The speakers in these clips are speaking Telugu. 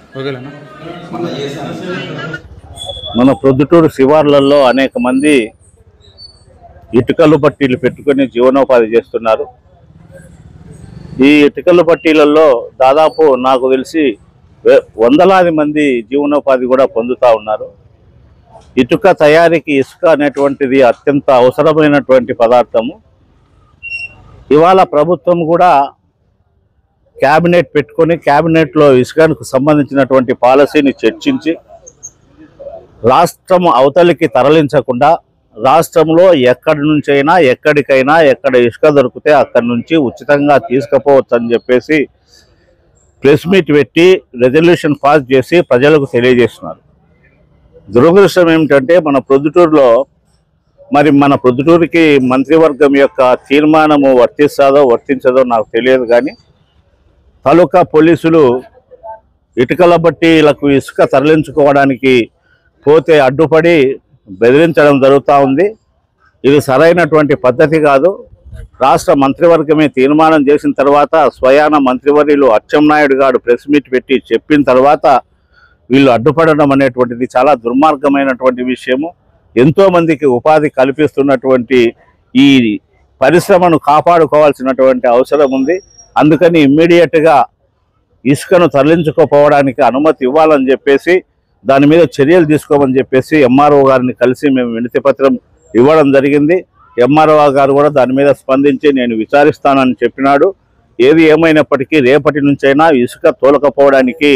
ఓకేలేనా మన ప్రొద్దుటూరు శివార్లలో అనేక మంది ఇటుకలు పట్టీలు పెట్టుకొని జీవనోపాధి చేస్తున్నారు ఈ ఇటుకల పట్టీలలో దాదాపు నాకు తెలిసి వే- వందలాది మంది జీవనోపాధి కూడా పొందుతూ ఉన్నారు ఇటుక తయారీకి ఇసుక అనేటువంటిది అత్యంత అవసరమైనటువంటి పదార్థము ఇవాళ ప్రభుత్వం కూడా క్యాబినెట్ పెట్టుకొని క్యాబినెట్లో ఇసుకకు సంబంధించినటువంటి పాలసీని చర్చించి రాష్ట్రం అవతలికి తరలించకుండా రాష్ట్రంలో ఎక్కడి నుంచైనా ఎక్కడికైనా ఎక్కడ ఇసుక దొరికితే అక్కడి నుంచి ఉచితంగా తీసుకుపోవచ్చు అని చెప్పేసి ప్రెస్ మీట్ పెట్టి రెజల్యూషన్ పాస్ చేసి ప్రజలకు తెలియజేస్తున్నారు దురదృష్టం ఏమిటంటే మన ప్రొద్దుటూరులో మరి మన ప్రొద్దుటూరుకి మంత్రివర్గం యొక్క తీర్మానము వర్తిస్తుందో వర్తించదో నాకు తెలియదు కానీ తాలూకా పోలీసులు ఇటుకల బట్టీలకు ఇసుక తరలించుకోవడానికి పోతే అడ్డుపడి బెదిరించడం జరుగుతూ ఉంది ఇది సరైనటువంటి పద్ధతి కాదు రాష్ట్ర మంత్రివర్గమే తీర్మానం చేసిన తర్వాత స్వయాన మంత్రివర్యులు అచ్చెన్నాయుడు గారు ప్రెస్ మీట్ పెట్టి చెప్పిన తర్వాత వీళ్ళు అడ్డుపడడం అనేటువంటిది చాలా దుర్మార్గమైనటువంటి విషయము ఎంతో మందికి ఉపాధి కల్పిస్తున్నటువంటి ఈ పరిశ్రమను కాపాడుకోవాల్సినటువంటి అవసరం ఉంది అందుకని ఇమ్మీడియట్గా ఇసుకను తరలించుకోపోవడానికి అనుమతి ఇవ్వాలని చెప్పేసి దాని మీద చర్యలు తీసుకోమని చెప్పేసి ఎంఆర్ఓ గారిని కలిసి మేము వినతి పత్రం ఇవ్వడం జరిగింది ఎంఆర్ఓ గారు కూడా దాని మీద స్పందించి నేను విచారిస్తానని చెప్పినాడు ఏది ఏమైనప్పటికీ రేపటి నుంచైనా ఇసుక తోలకపోవడానికి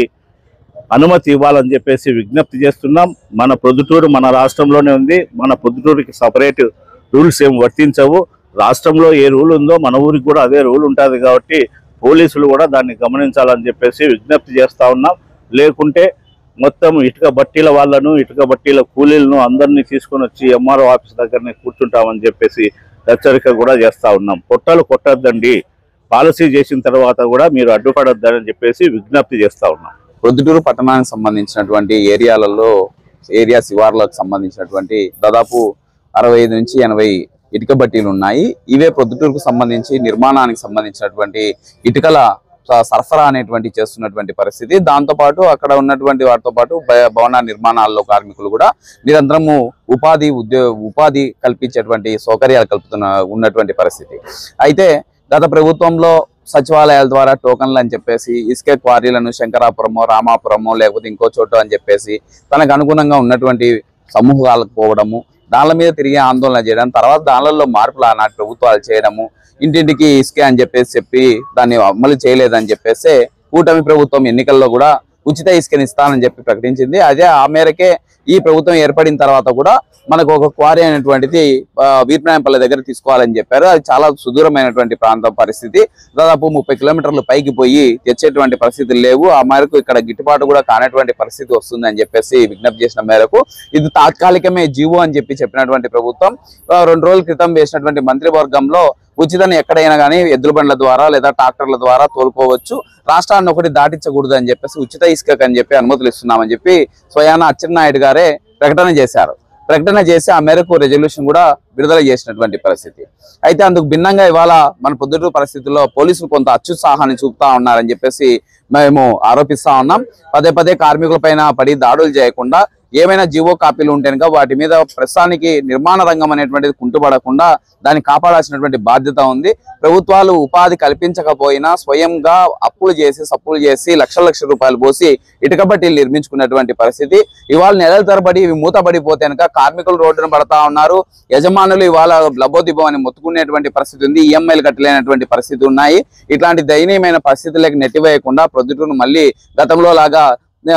అనుమతి ఇవ్వాలని చెప్పేసి విజ్ఞప్తి చేస్తున్నాం మన ప్రొద్దుటూరు మన రాష్ట్రంలోనే ఉంది మన ప్రొద్దుటూరుకి సపరేట్ రూల్స్ ఏం వర్తించవు రాష్ట్రంలో ఏ రూల్ ఉందో మన ఊరికి కూడా అదే రూల్ ఉంటుంది కాబట్టి పోలీసులు కూడా దాన్ని గమనించాలని చెప్పేసి విజ్ఞప్తి చేస్తా ఉన్నాం లేకుంటే మొత్తం ఇటుక బట్టీల వాళ్ళను ఇటుక బట్టీల కూలీలను అందరినీ తీసుకొని వచ్చి ఎంఆర్ఓ ఆఫీస్ దగ్గరనే కూర్చుంటామని చెప్పేసి హెచ్చరిక కూడా చేస్తా ఉన్నాం పొట్టలు కొట్టద్దండి పాలసీ చేసిన తర్వాత కూడా మీరు అడ్డుపడొద్దని చెప్పేసి విజ్ఞప్తి చేస్తా ఉన్నాం ప్రొద్దుటూరు పట్టణానికి సంబంధించినటువంటి ఏరియాలలో ఏరియా శివార్లకు సంబంధించినటువంటి దాదాపు అరవై ఐదు నుంచి ఎనభై ఇటుక బట్టీలు ఉన్నాయి ఇవే ప్రొద్దుటూరుకు సంబంధించి నిర్మాణానికి సంబంధించినటువంటి ఇటుకల స- సరఫరా అనేటువంటి చేస్తున్నటువంటి పరిస్థితి దాంతో పాటు అక్కడ ఉన్నటువంటి వాటితో పాటు భ- భవన నిర్మాణాల్లో కార్మికులు కూడా నిరంతరము ఉపాధి ఉద్యోగ ఉపాధి కల్పించేటువంటి సౌకర్యాలు కల్పుతున్న ఉన్నటువంటి పరిస్థితి అయితే గత ప్రభుత్వంలో సచివాలయాల ద్వారా టోకన్లు అని చెప్పేసి ఇసుక క్వారీలను శంకరాపురమో రామాపురమో లేకపోతే ఇంకో చోటు అని చెప్పేసి తనకు అనుగుణంగా ఉన్నటువంటి సమూహాలకు పోవడము దానిల మీద తిరిగి ఆందోళన చేయడం తర్వాత దానిలలో మార్పులు ఆనాటి ప్రభుత్వాలు చేయడము ఇంటింటికి ఇసుకే అని చెప్పేసి చెప్పి దాన్ని అమలు చేయలేదని చెప్పేసి కూటమి ప్రభుత్వం ఎన్నికల్లో కూడా ఉచిత ఇసుకని ఇస్తానని చెప్పి ప్రకటించింది అదే ఆ మేరకే ఈ ప్రభుత్వం ఏర్పడిన తర్వాత కూడా మనకు ఒక క్వారీ అనేటువంటిది ఆ, వీరనాయంపల్లి దగ్గర తీసుకోవాలని చెప్పారు అది చాలా సుదూరమైనటువంటి ప్రాంతం పరిస్థితి దాదాపు ముప్పై కిలోమీటర్లు పైకి పోయి తెచ్చేటువంటి పరిస్థితులు లేవు ఆ మేరకు ఇక్కడ గిట్టుబాటు కూడా కానటువంటి పరిస్థితి వస్తుంది అని చెప్పేసి విజ్ఞప్తి చేసిన మేరకు ఇది తాత్కాలికమే జీవో అని చెప్పి చెప్పినటువంటి ప్రభుత్వం ఆ, రెండు రోజుల క్రితం వేసినటువంటి మంత్రివర్గంలో ఉచితాన్ని ఎక్కడైనా కానీ ఎద్దుల బండ్ల ద్వారా లేదా ట్రాక్టర్ల ద్వారా తోలుకోవచ్చు రాష్ట్రాన్ని ఒకటి దాటించకూడదు అని చెప్పేసి ఉచిత ఇసుక అని చెప్పి అనుమతులు ఇస్తున్నామని చెప్పి స్వయాన అచ్చెన్నాయుడు గారే ప్రకటన చేశారు ప్రకటన చేసి ఆ మేరకు రెజల్యూషన్ కూడా విడుదల చేసినటువంటి పరిస్థితి అయితే అందుకు భిన్నంగా ఇవాళ మన పొద్దుటూరు పరిస్థితుల్లో పోలీసులు కొంత అత్యుత్సాహాన్ని చూపుతా ఉన్నారని చెప్పేసి మేము ఆరోపిస్తా ఉన్నాం పదే పదే కార్మికుల పైన పడి దాడులు చేయకుండా ఏమైనా జీవో కాపీలు ఉంటే కనుక వాటి మీద ప్రస్తుతానికి నిర్మాణ రంగం అనేటువంటిది కుంటుపడకుండా దాన్ని కాపాడాల్సినటువంటి బాధ్యత ఉంది ప్రభుత్వాలు ఉపాధి కల్పించకపోయినా స్వయంగా అప్పులు చేసి సప్పులు చేసి లక్షల లక్షల రూపాయలు పోసి ఇటుక బట్టీలు నిర్మించుకున్నటువంటి పరిస్థితి ఇవాళ నెలల తరబడి ఇవి మూతబడిపోతే కనుక కార్మికులు రోడ్డున పడతా ఉన్నారు యజమానులు ఇవాళ లబోదిబం అని మొత్తుకునేటువంటి పరిస్థితి ఉంది ఈఎంఐలు కట్టలేనటువంటి పరిస్థితి ఉన్నాయి ఇట్లాంటి దయనీయమైన పరిస్థితులకు నెట్టివేయకుండా ప్రొద్దుటూరును మళ్ళీ గతంలో లాగా ఆ,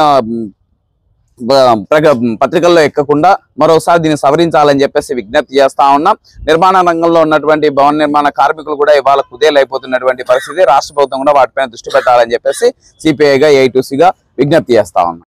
బ- ప్రగ- పత్రికల్లో ఎక్కకుండా మరోసారి దీన్ని సవరించాలని చెప్పేసి విజ్ఞప్తి చేస్తా ఉన్నాం నిర్మాణ రంగంలో ఉన్నటువంటి భవన నిర్మాణ కార్మికులు కూడా ఇవాళ కుదేలైపోతున్నటువంటి పరిస్థితి రాష్ట్ర ప్రభుత్వం కూడా వాటిపైన దృష్టి పెట్టాలని చెప్పేసి సిపిఐగా ఏఐటీసీగా విజ్ఞప్తి చేస్తా ఉన్నాం